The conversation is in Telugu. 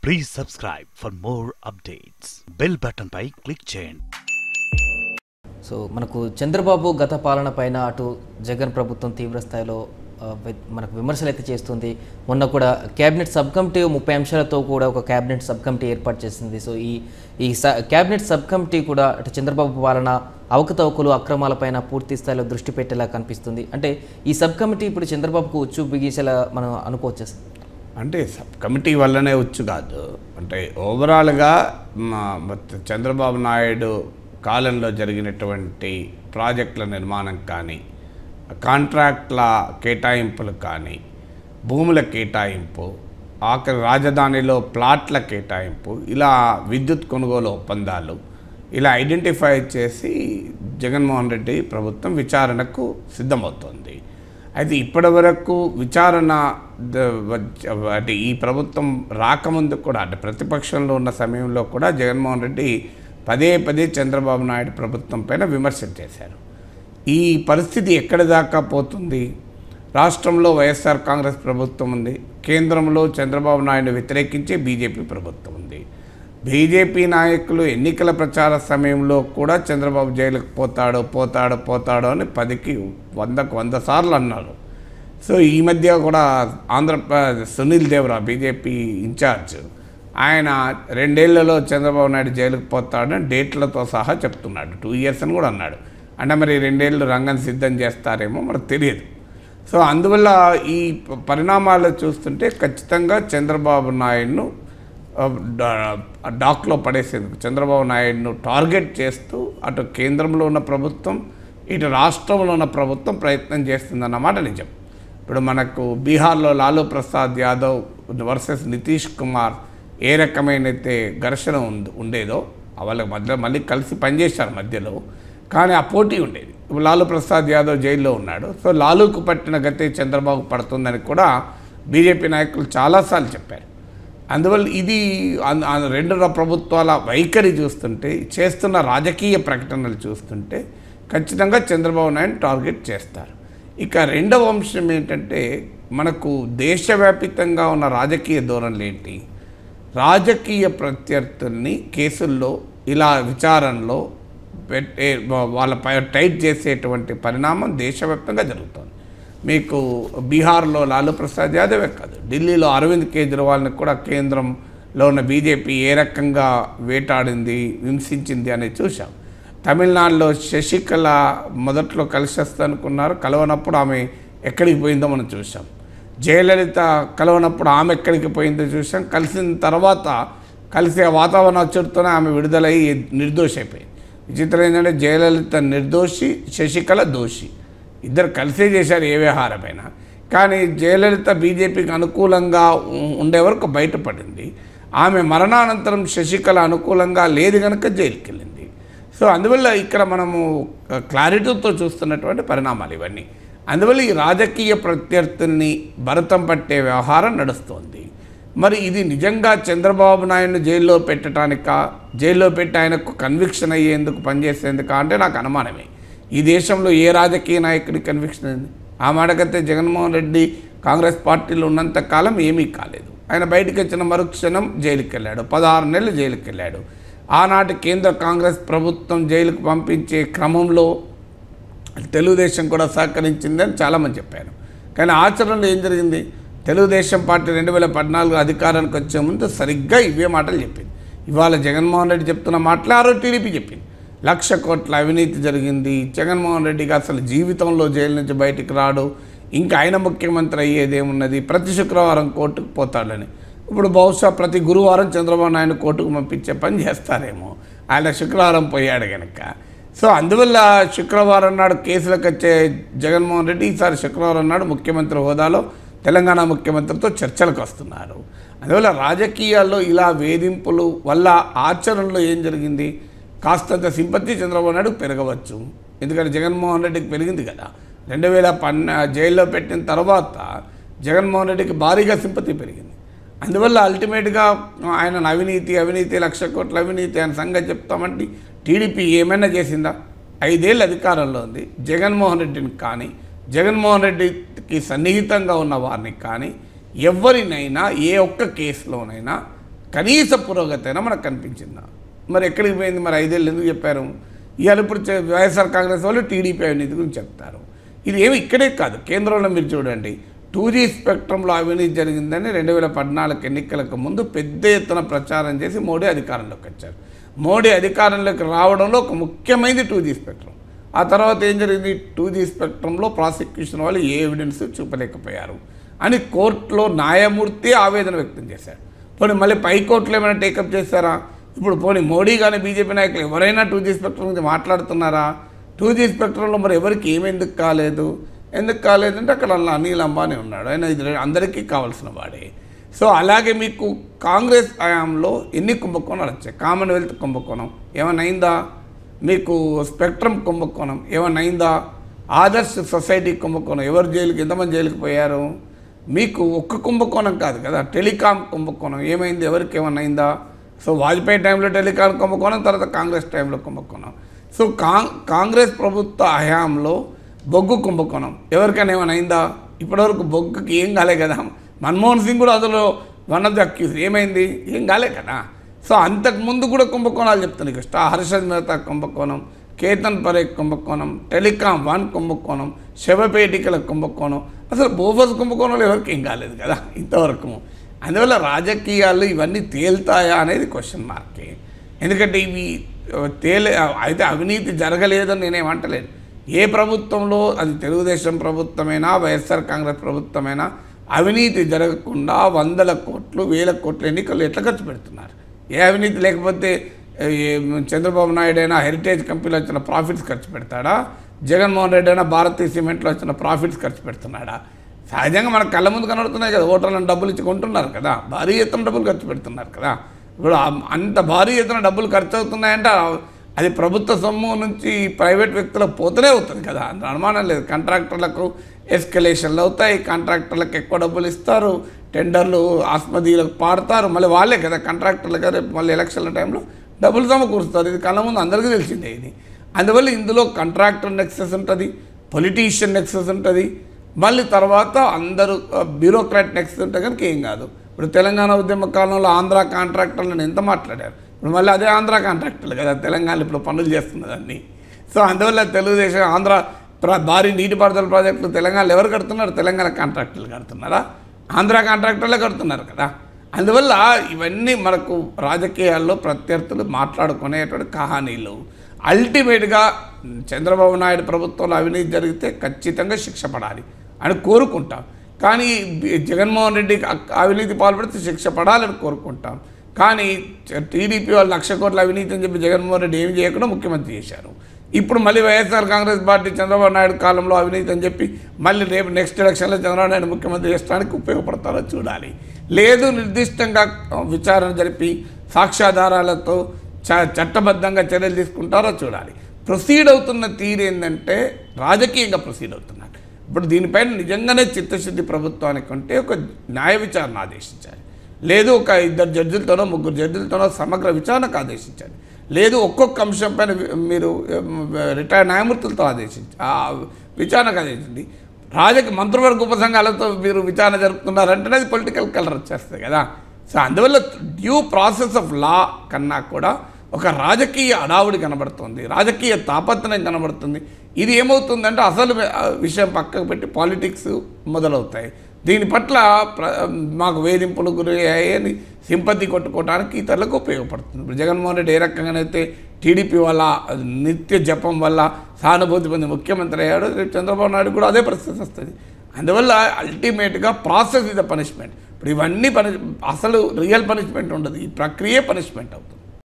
please subscribe for more updates bell button పై క్లిక్ చేయండి సో మనకు చంద్రబాబు గత పాలన పైన అటు జగన్ ప్రభుత్వం తీవ్ర స్థాయిలో ఆ, వి- మనకు విమర్శలు అయితే చేస్తుంది మొన్న కూడా క్యాబినెట్ సబ్ కమిటీ ముప్పై అంశాలతో కూడా ఒక క్యాబినెట్ సబ్ కమిటీ ఏర్పాటు చేసింది సో ఈ ఈ స క్యాబినెట్ సబ్ కమిటీ కూడా అటు చంద్రబాబు పాలన అవకతవకలు అక్రమాలపైన పూర్తి స్థాయిలో దృష్టి పెట్టేలా కనిపిస్తుంది అంటే ఈ సబ్ కమిటీ ఇప్పుడు చంద్రబాబుకు ఉచ్చు బిగించేలా మనం అనుకోవచ్చు సార్ అంటే సబ్ కమిటీ వల్లనే వచ్చు కాదు అంటే ఓవరాల్గా మా మొత్తం చంద్రబాబు నాయుడు కాలంలో జరిగినటువంటి ప్రాజెక్టుల నిర్మాణం కానీ కాంట్రాక్ట్ల కేటాయింపులు కానీ భూముల కేటాయింపు ఆఖరి రాజధానిలో ప్లాట్ల కేటాయింపు ఇలా విద్యుత్ కొనుగోలు ఒప్పందాలు ఇలా ఐడెంటిఫై చేసి జగన్మోహన్ రెడ్డి ప్రభుత్వం విచారణకు సిద్ధమవుతోంది అయితే ఇప్పటి వరకు విచారణ ద- వచ్చ- అంటే ఈ ప్రభుత్వం రాకముందు కూడా అంటే ప్రతిపక్షంలో ఉన్న సమయంలో కూడా జగన్మోహన్ రెడ్డి పదే పదే చంద్రబాబు నాయుడు ప్రభుత్వం పైన విమర్శలు చేశారు ఈ పరిస్థితి ఎక్కడి దాకా పోతుంది రాష్ట్రంలో వైఎస్ఆర్ కాంగ్రెస్ ప్రభుత్వం ఉంది కేంద్రంలో చంద్రబాబు నాయుడు వ్యతిరేకించే బీజేపీ ప్రభుత్వం ఉంది బీజేపీ నాయకులు ఎన్నికల ప్రచార సమయంలో కూడా చంద్రబాబు జైలుకు పోతాడు పోతాడు పోతాడు అని పదికి వందకు వంద సార్లు అన్నారు సో ఈ మధ్య కూడా ఆంధ్రప్రదేశ్ సునీల్ దేవరా బీజేపీ ఇన్ఛార్జ్ ఆయన రెండేళ్లలో చంద్రబాబు నాయుడు జైలుకు పోతాడని డేట్లతో సహా చెప్తున్నాడు టూ ఇయర్స్ అని కూడా అన్నాడు అంటే మరి రెండేళ్ళు రంగం సిద్ధం చేస్తారేమో మనకు తెలియదు సో అందువల్ల ఈ ప- పరిణామాలు చూస్తుంటే ఖచ్చితంగా చంద్రబాబు నాయుడును ఆ, డా- డాక్లో పడేసేందుకు చంద్రబాబు నాయుడును టార్గెట్ చేస్తూ అటు కేంద్రంలో ఉన్న ప్రభుత్వం ఇటు రాష్ట్రంలో ఉన్న ప్రభుత్వం ప్రయత్నం చేస్తుందన్నమాట నిజం ఇప్పుడు మనకు బీహార్లో లాలూ ప్రసాద్ యాదవ్ వర్సెస్ నితీష్ కుమార్ ఏ రకమైనైతే ఘర్షణ ఉంది ఉండేదో వాళ్ళ మధ్యలో మళ్ళీ కలిసి పనిచేశారు మధ్యలో కానీ ఆ పోటీ ఉండేది ఇప్పుడు లాలూ ప్రసాద్ యాదవ్ జైల్లో ఉన్నాడు సో లాలూకు పట్టిన గతే చంద్రబాబు పడుతుందని కూడా బీజేపీ నాయకులు చాలాసార్లు చెప్పారు అందువల్ల ఇది అన్- ఆ రెండు ర- ప్రభుత్వాల వైఖరి చూస్తుంటే చేస్తున్న రాజకీయ ప్రకటనలు చూస్తుంటే ఖచ్చితంగా చంద్రబాబు నాయుడు టార్గెట్ చేస్తారు ఇక రెండవ అంశం ఏంటంటే మనకు దేశవ్యాపితంగా ఉన్న రాజకీయ ధోరణులు ఏంటి రాజకీయ ప్రత్యర్థుల్ని కేసుల్లో ఇలా విచారణలో పెట్టే వాళ్ళపై టైట్ చేసేటువంటి పరిణామం దేశవ్యాప్తంగా జరుగుతుంది మీకు బీహార్లో లాలూ ప్రసాద్ యాదవే కాదు ఢిల్లీలో అరవింద్ కేజ్రీవాల్ని కూడా కేంద్రంలో ఉన్న బీజేపీ ఏ రకంగా వేటాడింది హింసించింది అనేది చూసాం తమిళనాడులో శశికళ మొదట్లో కలిసి వస్తానుకున్నారు కలవనప్పుడు ఆమె ఎక్కడికి పోయిందో మనం చూసాం జయలలిత కలవనప్పుడు ఆమె ఎక్కడికి పోయిందో చూసాం కలిసిన తర్వాత కలిసే వాతావరణ అచ్చుడుతోనే ఆమె విడుదలై నిర్దోషి అయిపోయింది విచిత్రం ఏంటంటే జయలలిత నిర్దోషి శశికళ దోషి ఇద్దరు కలిసే చేశారు ఏ వ్యవహారమైనా కానీ జయలలిత బీజేపీకి అనుకూలంగా ఉ- ఉండే వరకు బయటపడింది ఆమె మరణానంతరం శశికళ అనుకూలంగా లేదు కనుక జైలుకి వెళ్ళింది సో అందువల్ల ఇక్కడ మనము ఆ, క్లారిటీతో చూస్తున్నటువంటి పరిణామాలు ఇవన్నీ అందువల్ల ఈ రాజకీయ ప్రత్యర్థుల్ని భరతం పట్టే వ్యవహారం నడుస్తోంది మరి ఇది నిజంగా చంద్రబాబు నాయుడును జైల్లో పెట్టడానికా జైల్లో పెట్టి ఆయనకు కన్విక్షన్ అయ్యేందుకు పనిచేసేందుకా అంటే నాకు అనుమానమే ఈ దేశంలో ఏ రాజకీయ నాయకుడి కన్విక్షన్ అయింది ఆ మాటకైతే జగన్మోహన్ రెడ్డి కాంగ్రెస్ పార్టీలో ఉన్నంత కాలం ఏమీ కాలేదు ఆయన బయటకు వచ్చిన మరుక్షణం జైలుకి వెళ్ళాడు పదహారు నెలలు జైలుకి వెళ్ళాడు ఆనాటి కేంద్ర కాంగ్రెస్ ప్రభుత్వం జైలుకు పంపించే క్రమంలో తెలుగుదేశం కూడా సహకరించిందని చాలామంది చెప్పారు కానీ ఆచరణలో ఏం జరిగింది తెలుగుదేశం పార్టీ రెండు వేల పద్నాలుగు అధికారానికి వచ్చే ముందు సరిగ్గా ఇవే మాటలు చెప్పింది ఇవాళ జగన్మోహన్ రెడ్డి చెప్తున్న మాటలే ఆ రోజు టీడీపీ చెప్పింది లక్ష కోట్ల అవినీతి జరిగింది జగన్మోహన్ రెడ్డికి అసలు జీవితంలో జైలు నుంచి బయటికి రాడు ఇంకా ఆయన ముఖ్యమంత్రి అయ్యేదేమున్నది ప్రతి శుక్రవారం కోర్టుకు పోతాడని ఇప్పుడు బహుశా ప్రతి గురువారం చంద్రబాబు నాయుడు కోర్టుకు పంపించే పని చేస్తారేమో ఆయన శుక్రవారం పోయాడు కనుక సో అందువల్ల శుక్రవారం నాడు కేసులకు వచ్చే జగన్మోహన్ రెడ్డి ఈసారి శుక్రవారం నాడు ముఖ్యమంత్రి హోదాలో తెలంగాణ ముఖ్యమంత్రితో చర్చలకు వస్తున్నారు అందువల్ల రాజకీయాల్లో ఇలా వేధింపులు వల్ల ఆచరణలో ఏం జరిగింది కాస్తంత సింపతి చంద్రబాబు నాయుడు పెరగవచ్చు ఎందుకంటే జగన్మోహన్ రెడ్డికి పెరిగింది కదా రెండు వేల పన్న జైల్లో పెట్టిన తర్వాత జగన్మోహన్ రెడ్డికి భారీగా సింపతి పెరిగింది అందువల్ల అల్టిమేట్గా ఆయన అవినీతి అవినీతి లక్ష కోట్ల అవినీతి ఆయన సంగతి చెప్తామంటే టీడీపీ ఏమైనా చేసిందా ఐదేళ్ళు అధికారంలో ఉంది జగన్మోహన్ రెడ్డిని కానీ జగన్మోహన్ రెడ్డికి సన్నిహితంగా ఉన్న వారిని కానీ ఎవరినైనా ఏ ఒక్క కేసులోనైనా కనీస పురోగతి అయినా మనకు కనిపించిందా మరి ఎక్కడికి పోయింది మరి ఐదేళ్ళు ఎందుకు చెప్పారు ఇవాళ ఇప్పుడు చే- వైఎస్ఆర్ కాంగ్రెస్ వాళ్ళు టీడీపీ అవినీతి గురించి చెప్తారు ఇది ఏమి ఇక్కడే కాదు కేంద్రంలో మీరు చూడండి టూ జీ స్పెక్ట్రంలో అవినీతి జరిగిందని రెండు వేల పద్నాలుగు ఎన్నికలకు ముందు పెద్ద ఎత్తున ప్రచారం చేసి మోడీ అధికారంలోకి వచ్చారు మోడీ అధికారంలోకి రావడంలో ఒక ముఖ్యమైనది టూ జీ స్పెక్ట్రం ఆ తర్వాత ఏం జరిగింది టూ జీ స్పెక్ట్రంలో ప్రాసిక్యూషన్ వాళ్ళు ఏ ఎవిడెన్స్ చూపలేకపోయారు అని కోర్టులో న్యాయమూర్తి ఆవేదన వ్యక్తం చేశారు పోనీ మళ్ళీ పై కోర్టులో ఏమైనా టేకప్ చేశారా ఇప్పుడు పోనీ మోడీ కానీ బీజేపీ నాయకులు ఎవరైనా టూ జీ స్పెక్ట్రం గురించి మాట్లాడుతున్నారా టూ జీ స్పెక్ట్రంలో మరి ఎవరికి ఏమి ఎందుకు కాలేదు ఎందుకు కాలేదంటే అక్కడ అనిల్ అంబానీ ఉన్నాడు ఆయన ఇది అందరికీ కావాల్సిన వాడే సో అలాగే మీకు కాంగ్రెస్ హయాంలో ఎన్ని కుంభకోణాలు వచ్చాయి కామన్వెల్త్ కుంభకోణం ఏమైనా అయిందా మీకు స్పెక్ట్రమ్ కుంభకోణం ఏమైనా అయిందా ఆదర్శ్ సొసైటీ కుంభకోణం ఎవరు జైలుకి ఎంతమంది జైలుకి పోయారు మీకు ఒక్క కుంభకోణం కాదు కదా టెలికాం కుంభకోణం ఏమైంది ఎవరికి ఏమైనా అయిందా సో వాజ్పేయి టైంలో టెలికాం కుంభకోణం తర్వాత కాంగ్రెస్ టైంలో కుంభకోణం సో కాంగ్ కాంగ్రెస్ ప్రభుత్వ హయాంలో బొగ్గు కుంభకోణం ఎవరికైనా ఏమైనా అయిందా ఇప్పటివరకు బొగ్గుకి ఏం కాలే కదా మన్మోహన్ సింగ్ కూడా అందులో వన్ ఆఫ్ ది అక్యూజ్ ఏమైంది ఏం కాలే కదా సో అంతకు ముందు కూడా కుంభకోణాలు చెప్తాను ఇక స్టా హర్షద్ మెహతా కుంభకోణం కేతన్ పరేఖ్ కుంభకోణం టెలికాం వన్ కుంభకోణం శవపేటికల కుంభకోణం అసలు బోఫస్ కుంభకోణంలో ఎవరికి ఏం కాలేదు కదా ఇంతవరకు అందువల్ల రాజకీయాలు ఇవన్నీ తేల్తాయా అనేది క్వశ్చన్ మార్కే ఎందుకంటే ఇవి ఆ, తేలే అయితే అవినీతి జరగలేదని నేనేమంటలేను ఏ ప్రభుత్వంలో అది తెలుగుదేశం ప్రభుత్వమైనా వైఎస్ఆర్ కాంగ్రెస్ ప్రభుత్వమైనా అవినీతి జరగకుండా వందల కోట్లు వేల కోట్ల ఎన్నికలు ఎట్లా ఖర్చు పెడుతున్నారు ఏ అవినీతి లేకపోతే ఏ, చంద్రబాబు నాయుడు అయినా హెరిటేజ్ కంపెనీలో వచ్చిన ప్రాఫిట్స్ ఖర్చు పెడతాడా జగన్మోహన్ రెడ్డి అయినా భారతీయ సిమెంట్లో వచ్చిన ప్రాఫిట్స్ ఖర్చు పెడుతున్నాడా సహజంగా మన కళ్ళ ముందు కనబడుతున్నాయి కదా ఓటర్లను డబ్బులు ఇచ్చి కొంటున్నారు కదా భారీ ఎత్తున డబ్బులు ఖర్చు పెడుతున్నారు కదా ఇప్పుడు ఆ- అంత భారీ ఎత్తున డబ్బులు ఖర్చు అవుతున్నాయంటే ఆ- అది ప్రభుత్వ సొమ్ము నుంచి ప్రైవేట్ వ్యక్తులకు పోతూనే అవుతుంది కదా అందులో అనుమానం లేదు కాంట్రాక్టర్లకు ఎస్కలేషన్లు అవుతాయి కాంట్రాక్టర్లకు ఎక్కువ డబ్బులు ఇస్తారు టెండర్లు ఆస్మదీలకు పాడతారు మళ్ళీ వాళ్ళే కదా కాంట్రాక్టర్లు కదా రేపు మళ్ళీ ఎలక్షన్ల టైంలో డబ్బులు సమకూరుస్తారు ఇది కళ్ళ ముందు అందరికీ తెలిసిందే ఇది అందువల్ల ఇందులో కాంట్రాక్టర్ నెక్సెస్ ఉంటుంది పొలిటీషియన్ నెక్సెస్ ఉంటుంది మళ్ళీ తర్వాత అందరూ బ్యూరోక్రాట్ నెక్సెస్ ఉంటే కనుక ఏం కాదు ఇప్పుడు తెలంగాణ ఉద్యమ కాలంలో ఆంధ్ర కాంట్రాక్టర్లను ఎంత మాట్లాడారు ఇప్పుడు మళ్ళీ అదే ఆంధ్ర కాంట్రాక్టర్లు కదా తెలంగాణ ఇప్పుడు పనులు చేస్తున్నదాన్ని సో అందువల్ల తెలుగుదేశం ఆంధ్ర ప్ర- భారీ నీటిపారుదల ప్రాజెక్టులు తెలంగాణలో ఎవరు కడుతున్నారు తెలంగాణ కాంట్రాక్టర్లు కడుతున్నారా ఆంధ్ర కాంట్రాక్టర్లే కడుతున్నారు కదా అందువల్ల ఇవన్నీ మనకు రాజకీయాల్లో ప్రత్యర్థులు మాట్లాడుకునేటువంటి కహానీలు అల్టిమేట్గా చంద్రబాబు నాయుడు ప్రభుత్వంలో అవినీతి జరిగితే ఖచ్చితంగా శిక్ష పడాలి అని కోరుకుంటాం కానీ బి- జగన్మోహన్ రెడ్డికి అక్- అవినీతి పాల్పడితే శిక్ష పడాలని కోరుకుంటాం కానీ టీడీపీ వాళ్ళు లక్ష కోట్ల అవినీతి అని చెప్పి జగన్మోహన్ రెడ్డి ఏమి చేయకుండా ముఖ్యమంత్రి చేశారు ఇప్పుడు మళ్ళీ వైఎస్ఆర్ కాంగ్రెస్ పార్టీ చంద్రబాబు నాయుడు కాలంలో అవినీతి అని చెప్పి మళ్ళీ రేపు నెక్స్ట్ ఎలక్షన్లో చంద్రబాబు నాయుడు ముఖ్యమంత్రి చేసడానికి ఉపయోగపడతారో చూడాలి లేదు నిర్దిష్టంగా ఆ, విచారణ జరిపి సాక్ష్యాధారాలతో చ చట్టబద్ధంగా చర్యలు తీసుకుంటారో చూడాలి ప్రొసీడ్ అవుతున్న తీరు ఏంటంటే రాజకీయంగా ప్రొసీడ్ అవుతున్నారు ఇప్పుడు దీనిపైన నిజంగానే చిత్తశుద్ధి ప్రభుత్వానికి ఉంటే ఒక న్యాయ విచారణ ఆదేశించాలి లేదు ఒక ఇద్దరు జడ్జిలతోనో ముగ్గురు జడ్జిలతోనో సమగ్ర విచారణకు ఆదేశించాలి లేదు ఒక్కొక్క అంశం పైన వి- మీరు రిటైర్డ్ న్యాయమూర్తులతో ఆదేశించి ఆ విచారణకు ఆదేశించింది రాజకీయ మంత్రివర్గ ఉపసంఘాలతో మీరు విచారణ జరుపుతున్నారంటేనే అది పొలిటికల్ కలర్ వచ్చేస్తుంది కదా సో అందువల్ల డ్యూ ప్రాసెస్ ఆఫ్ లా కన్నా కూడా ఒక రాజకీయ అడావుడి కనబడుతుంది రాజకీయ తాపత్రయం కనబడుతుంది ఇది ఏమవుతుందంటే అసలు ఆ, విషయం పక్కకు పెట్టి పాలిటిక్స్ మొదలవుతాయి దీని పట్ల ప్ర మాకు వేధింపులు గురి అయ్యని సింపతి కొట్టుకోవడానికి ఇతరులకు ఉపయోగపడుతుంది ఇప్పుడు జగన్మోహన్ రెడ్డి ఏ రకంగానైతే టీడీపీ వల్ల నిత్య జపం వల్ల సానుభూతి పొంది ముఖ్యమంత్రి అయ్యాడు రేపు చంద్రబాబు నాయుడు కూడా అదే పరిస్థితి వస్తుంది అందువల్ల అల్టిమేట్గా ప్రాసెస్ ఇస్ ద పనిష్మెంట్ ఇప్పుడు ఇవన్నీ పని అసలు రియల్ పనిష్మెంట్ ఉండదు ఈ ప్రక్రియ పనిష్మెంట్ అవుతుంది